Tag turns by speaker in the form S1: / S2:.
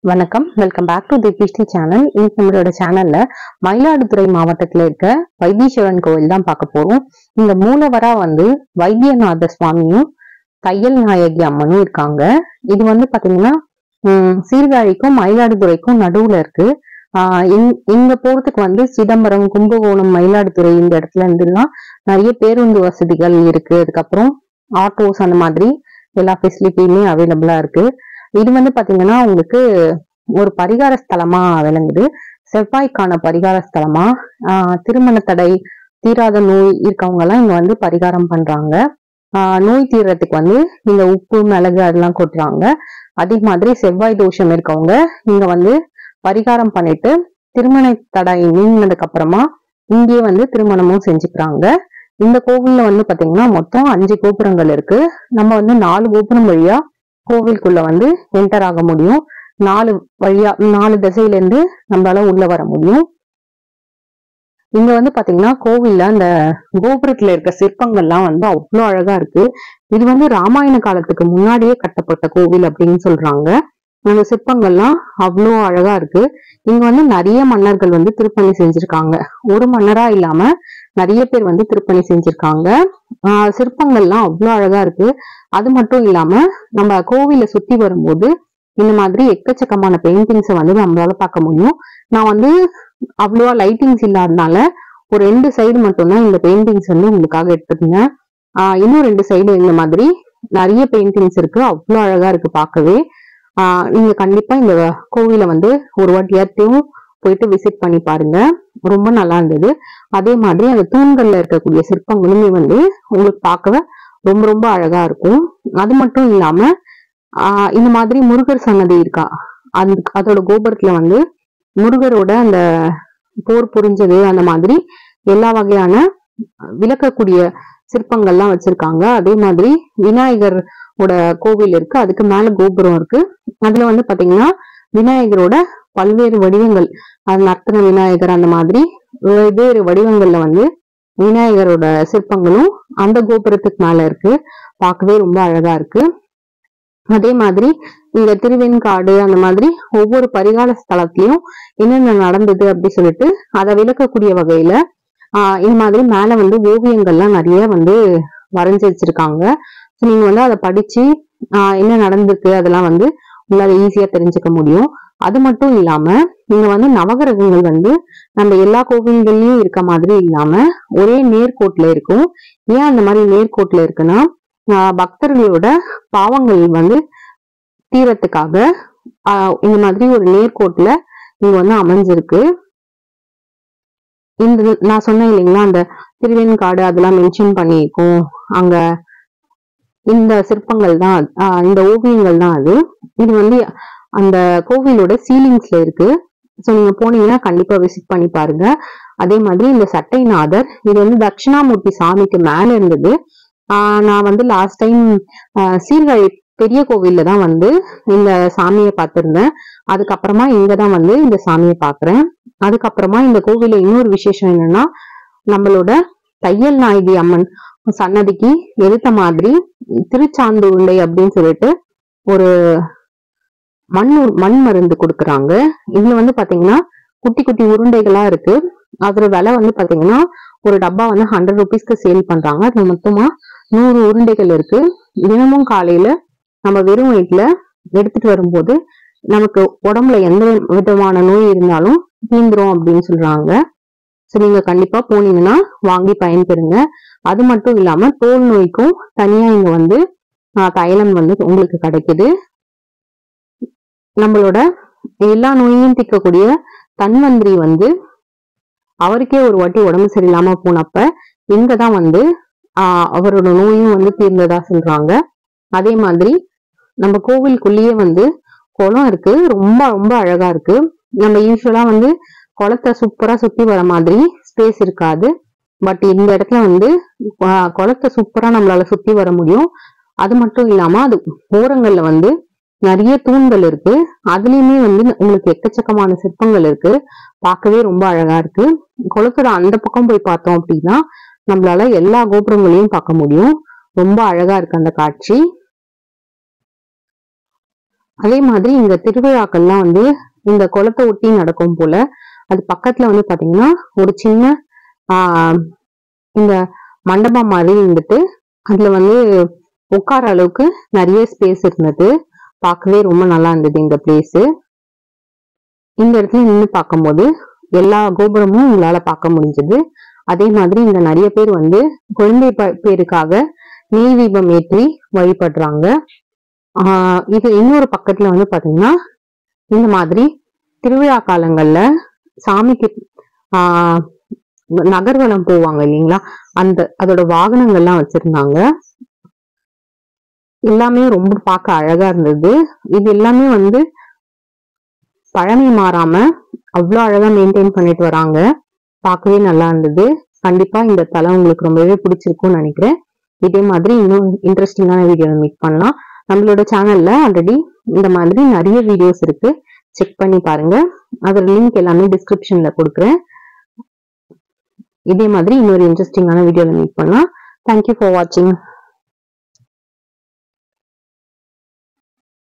S1: வணக்கம் welcome back to the பிஸ்டி channel இன்னைக்கு நம்மளோட சேனல்ல மயிலாடுதுறை மாவட்டத்துல இருக்க வைத்தீஸ்வரன் கோவில் தான் பார்க்க போறோம் இந்த மூலவரா வந்து வைத்தியநாத சுவாமியும் தையல் நாயகி அம்மனும் இருக்காங்க இது வந்து பாத்தீங்கன்னா உம், சீர்காழிக்கும் மயிலாடுதுறைக்கும் நடுவுல இருக்கு ஆஹ் இங்- இங்க போறதுக்கு வந்து சிதம்பரம் கும்பகோணம் மயிலாடுதுறை இந்த இடத்துல இருந்துலாம் நிறைய பேருந்து வசதிகள் இருக்கு அதுக்கப்புறம் ஆட்டோஸ் அந்த மாதிரி எல்லா ஃபெசிலிட்டியுமே அவைலபிளா இருக்கு இது வந்து பாத்தீங்கன்னா உங்களுக்கு ஒரு பரிகார ஸ்தலமா விளங்குது செவ்வாய்க்கான பரிகார ஸ்தலமா ஆஹ் திருமண தடை தீராத நோய் இருக்கவங்க எல்லாம் இங்க வந்து பரிகாரம் பண்றாங்க ஆஹ் நோய் தீர்றதுக்கு வந்து இந்த உப்பு மிளகு அதெல்லாம் கொட்டுறாங்க அதே மாதிரி செவ்வாய் தோஷம் இருக்கவங்க இங்க வந்து பரிகாரம் பண்ணிட்டு திருமண தடை நீங்கினதுக்கு அப்புறமா இங்கேயே வந்து திருமணமும் செஞ்சுக்கிறாங்க இந்த கோவில்ல வந்து பாத்தீங்கன்னா மொத்தம் அஞ்சு கோபுரங்கள் இருக்கு நம்ம வந்து நாலு கோபுரம் வழியா கோவிலுக்குள்ள வந்து என்டர் ஆக முடியும் நாலு வழியா நாலு திசையில இருந்து நம்மளால உள்ள வர முடியும் இங்க வந்து பாத்தீங்கன்னா கோவில்ல அந்த கோபுரத்துல இருக்க சிற்பங்கள்லாம் வந்து அவ்வளோ அழகா இருக்கு இது வந்து ராமாயண காலத்துக்கு முன்னாடியே கட்டப்பட்ட கோவில் அப்படின்னு சொல்றாங்க அந்த சிற்பங்கள்லாம் அவ்வளோ அழகா இருக்கு இங்க வந்து நிறைய மன்னர்கள் வந்து திருப்பணி செஞ்சிருக்காங்க ஒரு மன்னரா இல்லாம நிறைய பேர் வந்து திருப்பணி செஞ்சிருக்காங்க ஆஹ் சிற்பங்கள்லாம் அவ்வளோ அழகா இருக்கு அது மட்டும் இல்லாம நம்ம கோவிலை சுத்தி வரும்போது இந்த மாதிரி எக்கச்சக்கமான பெயிண்டிங்ஸை வந்து நம்மளால பார்க்க முடியும் நான் வந்து அவ்வளோவா லைட்டிங்ஸ் இல்லாதனால ஒரு ரெண்டு சைடு மட்டும்தான் இந்த பெயிண்டிங்ஸ் வந்து உங்களுக்காக எடுத்துருந்தேன் ஆஹ் இன்னும் ரெண்டு சைடு இந்த மாதிரி நிறைய பெயிண்டிங்ஸ் இருக்கு அவ்வளோ அழகா இருக்கு பார்க்கவே ஆஹ் நீங்க கண்டிப்பா இந்த கோவிலை வந்து ஒரு வாட்டியாத்தையும் போயிட்டு விசிட் பண்ணி பாருங்க ரொம்ப நல்லா இருந்தது அதே மாதிரி அந்த தூண்கள்ல இருக்கக்கூடிய சிற்பங்களுமே வந்து உங்களுக்கு பார்க்கவே ரொம்ப ரொம்ப அழகா இருக்கும் அது மட்டும் இல்லாம ஆஹ் இந்த மாதிரி முருகர் சன்னதி இருக்கா அந்த அதோட கோபுரத்துல வந்து முருகரோட அந்த போர் புரிஞ்சது அந்த மாதிரி எல்லா வகையான விளக்கக்கூடிய சிற்பங்கள்லாம் வச்சிருக்காங்க அதே மாதிரி விநாயகர் ஓட கோவில் இருக்கு அதுக்கு மேல கோபுரம் இருக்கு அதுல வந்து பாத்தீங்கன்னா விநாயகரோட பல்வேறு வடிவங்கள் அது நர்த்தன விநாயகர் அந்த மாதிரி வெவ்வேறு வடிவங்கள்ல வந்து விநாயகரோட சிற்பங்களும் அந்த கோபுரத்துக்கு மேல இருக்கு பார்க்கவே ரொம்ப அழகா இருக்கு அதே மாதிரி இந்த திருவெண்காடு அந்த மாதிரி ஒவ்வொரு பரிகார ஸ்தலத்திலயும் என்னென்ன நடந்தது அப்படி சொல்லிட்டு அதை விளக்கக்கூடிய வகையில ஆஹ் இந்த மாதிரி மேல வந்து ஓவியங்கள்லாம் நிறைய வந்து வரைஞ்சு வச்சிருக்காங்க ஸோ நீங்க வந்து அதை படிச்சு ஆஹ் என்ன நடந்திருக்கு அதெல்லாம் வந்து உங்களால ஈஸியா தெரிஞ்சுக்க முடியும் அது மட்டும் இல்லாம நீங்க வந்து நவகிரகங்கள் வந்து நம்ம எல்லா கோவில்கள்லயும் இருக்க மாதிரி இல்லாம ஒரே நேர்கோட்டுல இருக்கும் ஏன் அந்த மாதிரி நேர்கோட்டுல இருக்குன்னா ஆஹ் பக்தர்களோட பாவங்கள் வந்து தீரத்துக்காக ஆஹ் இந்த மாதிரி ஒரு நேர்கோட்டுல இங்க வந்து அமைஞ்சிருக்கு இந்த நான் சொன்னேன் இல்லைங்களா அந்த திருவேன்காடு அதெல்லாம் மென்ஷன் பண்ணியிருக்கோம் அங்க இந்த சிற்பங்கள் தான் ஆஹ் இந்த ஓவியங்கள் தான் அது இது வந்து அந்த கோவிலோட சீலிங்ஸ்ல இருக்கு ஸோ நீங்க போனீங்கன்னா கண்டிப்பா விசிட் பண்ணி பாருங்க அதே மாதிரி இந்த சட்டைநாதர் இது வந்து தட்சிணாமூர்த்தி சாமிக்கு மேல இருந்தது ஆஹ் நான் வந்து லாஸ்ட் டைம் சீர்காழி பெரிய கோவில்ல தான் வந்து இந்த சாமியை பார்த்திருந்தேன் அதுக்கப்புறமா இங்க தான் வந்து இந்த சாமியை பார்க்கிறேன் அதுக்கப்புறமா இந்த கோவில்ல இன்னொரு விசேஷம் என்னன்னா நம்மளோட தையல் நாயகி அம்மன் சன்னதிக்கு எதிர்த்த மாதிரி திருச்சாந்துருண்டை அப்படின்னு சொல்லிட்டு ஒரு மண் உரு- மண் மருந்து கொடுக்குறாங்க இதுல வந்து பாத்தீங்கன்னா குட்டி குட்டி உருண்டைகளா இருக்கு அதோட விலை வந்து பாத்தீங்கன்னா ஒரு டப்பா வந்து ஹண்ட்ரட் ருபீஸ்க்கு சேல் பண்றாங்க அதுல மொத்தமா நூறு உருண்டைகள் இருக்கு தினமும் காலையில நம்ம வெறும் வயிற்றுல எடுத்துட்டு வரும்போது நமக்கு உடம்புல எந்த விதமான நோய் இருந்தாலும் தீந்துரும் அப்படின்னு சொல்றாங்க ஸோ நீங்க கண்டிப்பா போனீங்கன்னா வாங்கி பயன்பெறுங்க அது மட்டும் இல்லாம தோல் நோய்க்கும் தனியா இங்க வந்து ஆஹ், தைலம் வந்து உங்களுக்கு கிடைக்குது நம்மளோட எல்லா நோயையும் தீர்க்கக்கூடிய தன்வந்திரி வந்து அவருக்கே ஒரு வாட்டி உடம்பு சரியில்லாம போனப்ப இங்கதான் வந்து ஆஹ் அவரோட நோயும் வந்து தீர்ந்ததா சொல்றாங்க அதே மாதிரி நம்ம கோவிலுக்குள்ளேயே வந்து குளம் இருக்கு ரொம்ப ரொம்ப அழகா இருக்கு நம்ம யூஸ்வலா வந்து குளத்தை சூப்பரா சுத்தி வர மாதிரி ஸ்பேஸ் இருக்காது பட் இந்த இடத்துல வந்து ஆஹ் குளத்தை சூப்பரா நம்மளால சுத்தி வர முடியும் அது மட்டும் இல்லாம அது ஓரங்கள்ல வந்து நிறைய தூண்கள் இருக்கு அதுலயுமே வந்து உங்களுக்கு எக்கச்சக்கமான சிற்பங்கள் இருக்கு பார்க்கவே ரொம்ப அழகா இருக்கு குளத்தோட அந்த பக்கம் போய் பார்த்தோம் அப்படின்னா நம்மளால எல்லா கோபுரங்களையும் பார்க்க முடியும் ரொம்ப அழகா இருக்கு அந்த காட்சி அதே மாதிரி இந்த திருவிழாக்கள்லாம் வந்து இந்த குளத்தை ஒட்டி நடக்கும் போல அது பக்கத்துல வந்து பாத்தீங்கன்னா ஒரு சின்ன ஆஹ் இந்த மண்டபம் மாதிரி இருந்துட்டு அதுல வந்து உட்கார அளவுக்கு நிறைய ஸ்பேஸ் இருந்தது பார்க்கவே ரொம்ப நல்லா இருந்தது இந்த பிளேஸ் இந்த இடத்துல நின்று பார்க்கும்போது எல்லா கோபுரமும் உங்களால பார்க்க முடிஞ்சது அதே மாதிரி இங்க நிறைய பேர் வந்து குழந்தை ப- பேருக்காக நெய் தீபம் ஏற்றி வழிபடுறாங்க ஆஹ் இது இன்னொரு பக்கத்துல வந்து பாத்தீங்கன்னா இந்த மாதிரி திருவிழா காலங்கள்ல சாமிக்கு ஆஹ் நகர்வலம் போவாங்க இல்லைங்களா அந்த அதோட வாகனங்கள்லாம் வச்சிருந்தாங்க எல்லாமே ரொம்ப பார்க்க அழகா இருந்தது இது எல்லாமே வந்து பழமை மாறாம அவ்வளோ அழகா மெயின்டைன் பண்ணிட்டு வராங்க பார்க்கவே நல்லா இருந்தது கண்டிப்பா இந்த தலம் உங்களுக்கு ரொம்பவே பிடிச்சிருக்கும்னு நினைக்கிறேன் இதே மாதிரி இன்னும் இன்ட்ரெஸ்டிங்கான வீடியோ மீட் பண்ணலாம் நம்மளோட சேனல்ல ஆல்ரெடி இந்த மாதிரி நிறைய வீடியோஸ் இருக்கு செக் பண்ணி பாருங்க அதோட லிங்க் எல்லாமே டிஸ்கிரிப்ஷன்ல கொடுக்குறேன் இதே மாதிரி இன்னொரு இன்ட்ரெஸ்டிங்கான வீடியோல மீட் பண்ணலாம் தேங்க்யூ ஃபார் வாட்சிங்